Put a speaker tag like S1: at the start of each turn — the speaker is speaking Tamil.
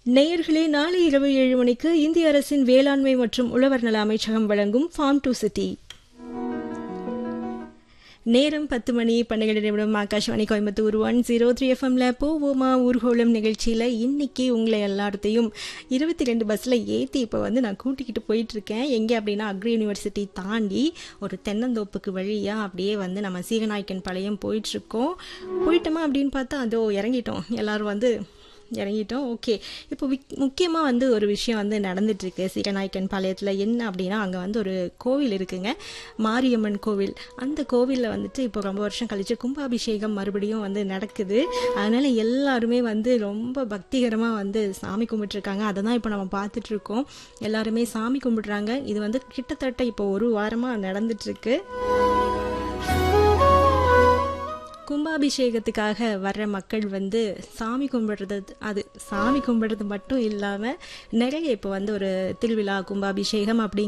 S1: நேயர்களே நாளை இரவு ஏழு மணிக்கு இந்திய அரசின் வேளாண்மை மற்றும் உழவர் நல அமைச்சகம் வழங்கும் ஃபார்ம் டு சிட்டி நேரம் பத்து மணி பன்னிரெண்டு நிமிடம் Akashvani Coimbatore one zero three எஃப்எம்ல போவோமா ஊர்கோலம் நிகழ்ச்சியில் இன்னைக்கு உங்களை எல்லாத்தையும் இருபத்தி ரெண்டு பஸ்ஸில் ஏற்றி இப்போ வந்து நான் கூட்டிக்கிட்டு போயிட்டு இருக்கேன் எங்கே அப்படின்னா அக்ரி யூனிவர்சிட்டி தாண்டி ஒரு தென்னந்தோப்புக்கு வழியாக அப்படியே வந்து நம்ம சீகநாயக்கன் பாளையம் போயிட்டுருக்கோம் போயிட்டோமா அப்படின்னு பார்த்தா அதோ இறங்கிட்டோம் எல்லாரும் வந்து இறங்கிட்டோம் ஓகே இப்போ முக்கியமாக வந்து ஒரு விஷயம் வந்து நடந்துட்டுருக்கு சீகநாயக்கன் பாளையத்தில் என்ன அப்படின்னா அங்கே வந்து ஒரு கோவில் இருக்குங்க மாரியம்மன் கோவில் அந்த கோவிலில் வந்துட்டு இப்போ ரொம்ப வருஷம் கழிச்சு கும்பாபிஷேகம் மறுபடியும் வந்து நடக்குது அதனால் எல்லாருமே வந்து ரொம்ப பக்திகரமாக வந்து சாமி கும்பிட்டுருக்காங்க அதை தான் இப்போ நம்ம பார்த்துட்ருக்கோம் எல்லாருமே சாமி கும்பிடுறாங்க இது வந்து கிட்டத்தட்ட இப்போ ஒரு வாரமாக நடந்துட்டுருக்கு கும்பாபிஷேகத்துக்காக வர்ற மக்கள் வந்து சாமி கும்பிடுறது அது சாமி கும்பிடுறது மட்டும் இல்லாமல் நிறைய இப்போ வந்து ஒரு திருவிழா கும்பாபிஷேகம் அப்படி